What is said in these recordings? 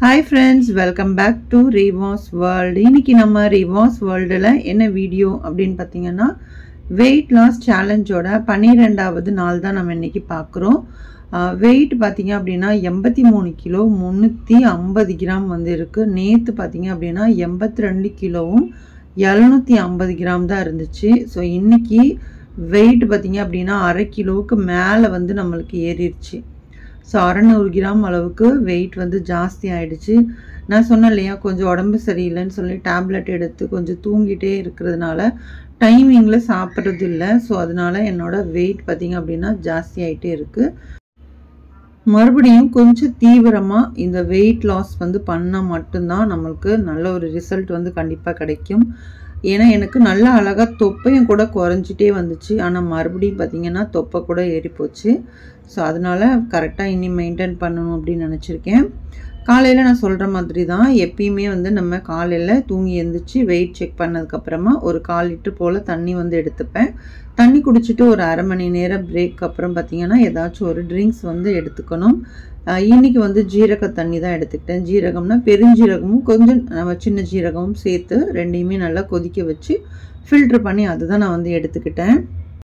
hi friends welcome back to Reevas world இன்னைக்கு நம்ம ரீவாஸ் வேர்ல்டில் என்ன வீடியோ அப்படின்னு பார்த்தீங்கன்னா வெயிட் லாஸ் சேலஞ்சோட பன்னிரெண்டாவது நாள் தான் நம்ம இன்னைக்கு பார்க்குறோம் வெயிட் பார்த்தீங்க அப்படின்னா எண்பத்தி மூணு கிலோ முந்நூற்றி ஐம்பது கிராம் வந்து இருக்குது நேற்று பார்த்தீங்க அப்படின்னா எண்பத்தி ரெண்டு கிலோவும் எழுநூற்றி ஐம்பது கிராம் தான் இருந்துச்சு ஸோ இன்னைக்கு வெயிட் பார்த்தீங்க அப்படின்னா அரை கிலோவுக்கு மேலே வந்து நம்மளுக்கு ஏறிடுச்சு ஸோ அறநூறு கிராம் அளவுக்கு வெயிட் வந்து ஜாஸ்தி ஆயிடுச்சு நான் சொன்னேன் இல்லையா கொஞ்சம் உடம்பு சரியில்லைன்னு சொல்லி டேப்லெட் எடுத்து கொஞ்சம் தூங்கிட்டே இருக்கிறதுனால டைமிங்கில் சாப்பிட்றது இல்லை ஸோ அதனால என்னோட வெயிட் பார்த்திங்க அப்படின்னா ஜாஸ்தி ஆகிட்டே இருக்குது மறுபடியும் கொஞ்சம் தீவிரமாக இந்த வெயிட் லாஸ் வந்து பண்ணால் மட்டும்தான் நம்மளுக்கு நல்ல ஒரு ரிசல்ட் வந்து கண்டிப்பாக கிடைக்கும் ஏன்னா எனக்கு நல்ல அழகாக தொப்பையும் கூட குறைஞ்சிட்டே வந்துச்சு ஆனால் மறுபடியும் பார்த்திங்கன்னா தொப்பை கூட ஏறி போச்சு ஸோ அதனால் கரெக்டாக இனி மெயின்டைன் பண்ணணும் அப்படின்னு நினச்சிருக்கேன் காலையில் நான் சொல்கிற மாதிரி தான் எப்பயுமே வந்து நம்ம காலையில் தூங்கி எழுந்திரிச்சு வெயிட் செக் பண்ணதுக்கப்புறமா ஒரு கால் லிட்டர் போல் தண்ணி வந்து எடுத்துப்பேன் தண்ணி குடிச்சிட்டு ஒரு அரை மணி நேரம் பிரேக் அப்புறம் பார்த்திங்கன்னா ஏதாச்சும் ஒரு ட்ரிங்க்ஸ் வந்து எடுத்துக்கணும் இன்றைக்கி வந்து ஜீரக தண்ணி தான் எடுத்துக்கிட்டேன் ஜீரகம்னா பெருஞ்சீரகமும் கொஞ்சம் நம்ம சின்ன ஜீரகமும் சேர்த்து ரெண்டையுமே நல்லா கொதிக்க வச்சு ஃபில்ட்ரு பண்ணி அதுதான் நான் வந்து எடுத்துக்கிட்டேன்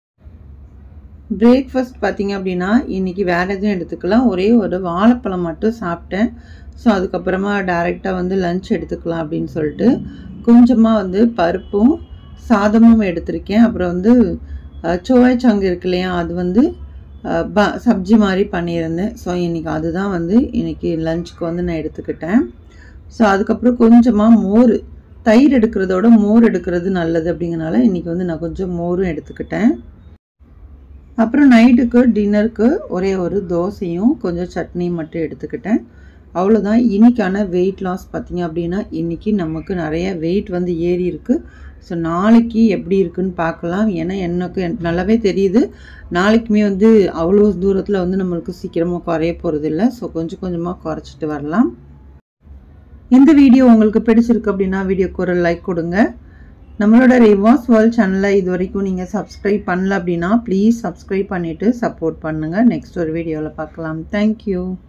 பிரேக்ஃபாஸ்ட் பார்த்திங்க அப்படின்னா இன்றைக்கி வேறு எதுவும் எடுத்துக்கலாம் ஒரே ஒரு வாழைப்பழம் மட்டும் சாப்பிட்டேன் ஸோ அதுக்கப்புறமா டைரெக்டாக வந்து லஞ்ச் எடுத்துக்கலாம் அப்படின்னு சொல்லிட்டு கொஞ்சமாக வந்து பருப்பும் சாதமும் எடுத்திருக்கேன் அப்புறம் வந்து சோவைச்சங்கு இருக்கு இல்லையா அது வந்து ப சப்ஜி மாதிரி பண்ணியிருந்தேன் ஸோ இன்றைக்கி அதுதான் வந்து இன்றைக்கி லஞ்சுக்கு வந்து நான் எடுத்துக்கிட்டேன் ஸோ அதுக்கப்புறம் கொஞ்சமாக மோர் தயிர் எடுக்கிறதோட மோர் எடுக்கிறது நல்லது அப்படிங்கிறனால இன்றைக்கி வந்து நான் கொஞ்சம் மோரும் எடுத்துக்கிட்டேன் அப்புறம் நைட்டுக்கு டின்னருக்கு ஒரே ஒரு தோசையும் கொஞ்சம் சட்னியும் மட்டும் எடுத்துக்கிட்டேன் அவ்வளோதான் இன்றைக்கான வெயிட் லாஸ் பார்த்திங்க அப்படின்னா இன்றைக்கி நமக்கு நிறைய வெயிட் வந்து ஏறி இருக்குது ஸோ நாளைக்கு எப்படி இருக்குன்னு பார்க்கலாம் ஏன்னா எனக்கு நல்லாவே தெரியுது நாளைக்குமே வந்து அவ்வளோ தூரத்தில் வந்து நம்மளுக்கு சீக்கிரமாக குறைய போகிறது இல்லை ஸோ கொஞ்சம் கொஞ்சமாக குறைச்சிட்டு வரலாம் இந்த வீடியோ உங்களுக்கு பிடிச்சிருக்கு அப்படின்னா வீடியோக்கு ஒரு லைக் கொடுங்க நம்மளோட ரிவாஸ் வேர்ல்ட் சேனலை இது வரைக்கும் நீங்கள் சப்ஸ்கிரைப் பண்ணல அப்படின்னா ப்ளீஸ் சப்ஸ்கிரைப் பண்ணிவிட்டு சப்போர்ட் பண்ணுங்கள் நெக்ஸ்ட் ஒரு வீடியோவில் பார்க்கலாம் தேங்க்யூ